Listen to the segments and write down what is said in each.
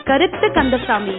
கருத்து கந்தசாமி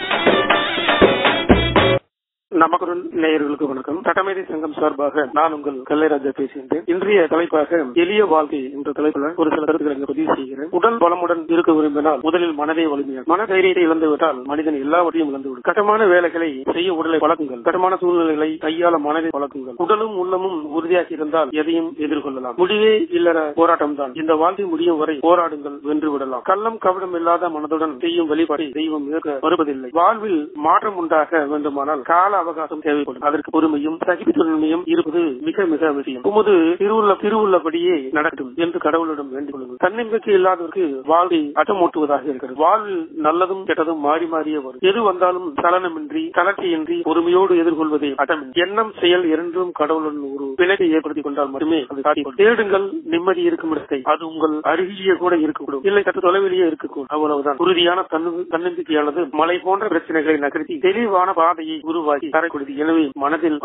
நமக்குடன் நேயர்களுக்கு வணக்கம் சட்டமேதை சங்கம் சார்பாக நான் உங்கள் கல்லைராஜா பேசுகின்றேன் இன்றைய தலைப்பாக எளிய வாழ்க்கை என்ற தலைப்புல ஒரு சில கருத்துக்களை இங்கு பதிவு செய்கிறேன் உடல் பலமுடன் இருக்க விரும்பினால் முதலில் மனதை வலிமையாக மன தைரியத்தை இழந்து விட்டால் மனிதன் எல்லாவற்றையும் இழந்துவிடும் கட்டமான வேலைகளை செய்ய உடலை பழக்குங்கள் கட்டமான சூழ்நிலைகளை கையாள மனதை பழக்குங்கள் உடலும் உள்ளமும் உறுதியாக இருந்தால் எதையும் எதிர்கொள்ளலாம் முடிவே இல்லற போராட்டம் தான் இந்த வாழ்க்கை முடியும் வரை போராடுங்கள் வென்று விடலாம் கள்ளம் கவனம் இல்லாத மனதுடன் செய்யும் வழிபாட்டை தெய்வம் ஏற்க வருவதில்லை வாழ்வில் மாற்றம் உண்டாக வேண்டுமானால் கால அவகாசம் தேவைப்படும் அதற்கு பொறுமையும் சகிப்புத்தன்மையும் இருப்பது மிக மிக அவசியம் உமது திருவுள்ள திருவுள்ளபடியே நடக்கும் என்று கடவுளிடம் வேண்டிக் கொள்ளுங்கள் தன்னம்பிக்கை இல்லாதவருக்கு வாழ்வை அச்சமூட்டுவதாக இருக்கிறது வாழ்வில் நல்லதும் கெட்டதும் மாறி மாறியே வரும் எது வந்தாலும் சலனமின்றி தளர்ச்சியின்றி பொறுமையோடு எதிர்கொள்வதே அடம் எண்ணம் செயல் இரண்டும் கடவுளுடன் ஒரு பிணைப்பை ஏற்படுத்திக் கொண்டால் மட்டுமே அது சாத்தியம் தேடுங்கள் நிம்மதி இருக்கும் இடத்தை அது உங்கள் அருகிலேயே கூட இருக்கக்கூடும் இல்லை சற்று தொலைவிலேயே இருக்கக்கூடும் அவ்வளவுதான் உறுதியான தன்னு- தன்னம்பிக்கையானது மலை போன்ற பிரச்சனைகளை நகர்த்தி தெளிவான பாதையை உருவாக்கி தரக்கூடியது எனவே மனதில்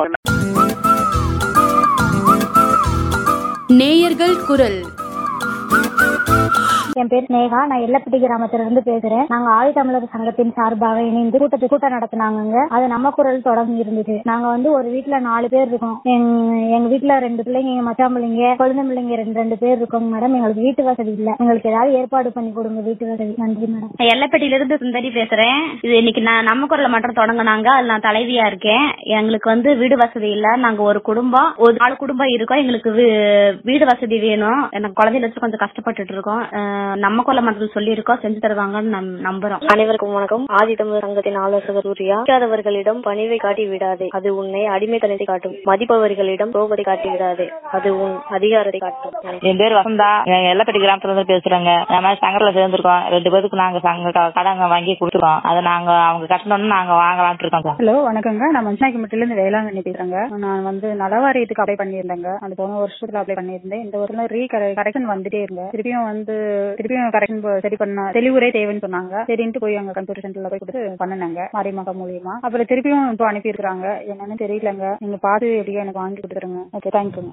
நேயர்கள் குரல் என் பேர் நேகா நான் எல்லப்பட்டி கிராமத்துல இருந்து பேசுறேன் நாங்க ஆதித்தமிழர் சங்கத்தின் சார்பாக இணைந்து கூட்டத்து கூட்டம் நடத்தினாங்க அது நம்ம குரல் தொடங்கி இருந்துச்சு நாங்க வந்து ஒரு வீட்ல நாலு பேர் இருக்கோம் எங்க எங்க வீட்ல ரெண்டு பிள்ளைங்க எங்க மச்சான் பிள்ளைங்க குழந்தை பிள்ளைங்க ரெண்டு ரெண்டு பேர் இருக்கோங்க மேடம் எங்களுக்கு வீட்டு வசதி இல்ல எங்களுக்கு ஏதாவது ஏற்பாடு பண்ணி கொடுங்க வீட்டு வசதி நன்றி மேடம் நான் எல்லப்பட்டியில இருந்து சுந்தரி பேசுறேன் இது இன்னைக்கு நான் நம்ம குரல்ல மட்டும் தொடங்குனாங்க அதுல நான் தலைவியா இருக்கேன் எங்களுக்கு வந்து வீடு வசதி இல்ல நாங்க ஒரு குடும்பம் ஒரு நாலு குடும்பம் இருக்கோம் எங்களுக்கு வீ- வீடு வசதி வேணும் எனக்கு குழந்தைல வச்சு கொஞ்சம் கஷ்டப்பட்டுட்டு இருக்கோம் அஹ் நம்ம குரல்ல மட்டும் சொல்லி இருக்கோம் செஞ்சு தருவாங்கன்னு நம்- நம்புறோம் அனைவருக்கும் வணக்கம் ஆதி தமிழர் சங்கத்தின் ஆலோசகர் சூர்யா படிக்காதவர்களிடம் பணிவை காட்டி விடாதே அது உன்னை அடிமைத்தனத்தை காட்டும் மதிப்பவர்களிடம் சோபத்தை காட்டி விடாதே அது உன் அதிகாரத்தை காட்டும் என் பேர் வசந்தா எங்க எல்லப்பட்டி கிராமத்துல இருந்து பேசுறேங்க இந்த மாதிரி சங்கத்துல சேர்ந்திருக்கோம் ரெண்டு பேருக்கு நாங்க சங்க க- கடங்க வாங்கி கொடுத்துருக்கோம் அதை நாங்க அவங்க கட்டணும்னு நாங்க வாங்கலாம்னு இருக்கோம் சார் ஹலோ வணக்கங்க நான் மஞ்சநாயக்கம்பட்டில இருந்து வேளாங்கண்ணி பேசுறேங்க நான் வந்து நலவாரியத்துக்கு அப்ளை பண்ணியிருந்தேங்க அது போன வருஷத்துல அப்ளை பண்ணியிருந்தேன் இந்த வருஷம் ரீ கரெக்ஷன் வந்துட்டே இருந்தேன் திருப்பியும் வந்து திருப்பியும் கரெக்ஷன் சரி பண்ண தெளிவுரை தேவைன்னு சொன்னாங்க சரின்ட்டு போய் அங்க கம்ப்யூட்டர் சென்டர்ல போய் கொடுத்து பண்ணுனாங்க மறைமுக மூலியமா அப்புறம் திருப்பியும் இப்போ அனுப்பி இருக்காங்க என்னன்னு தெரியலங்க நீங்க பார்த்து எப்படியோ எனக்கு வாங்கி கொடுத்துருங்க ஓகே தேங்க்யூங்க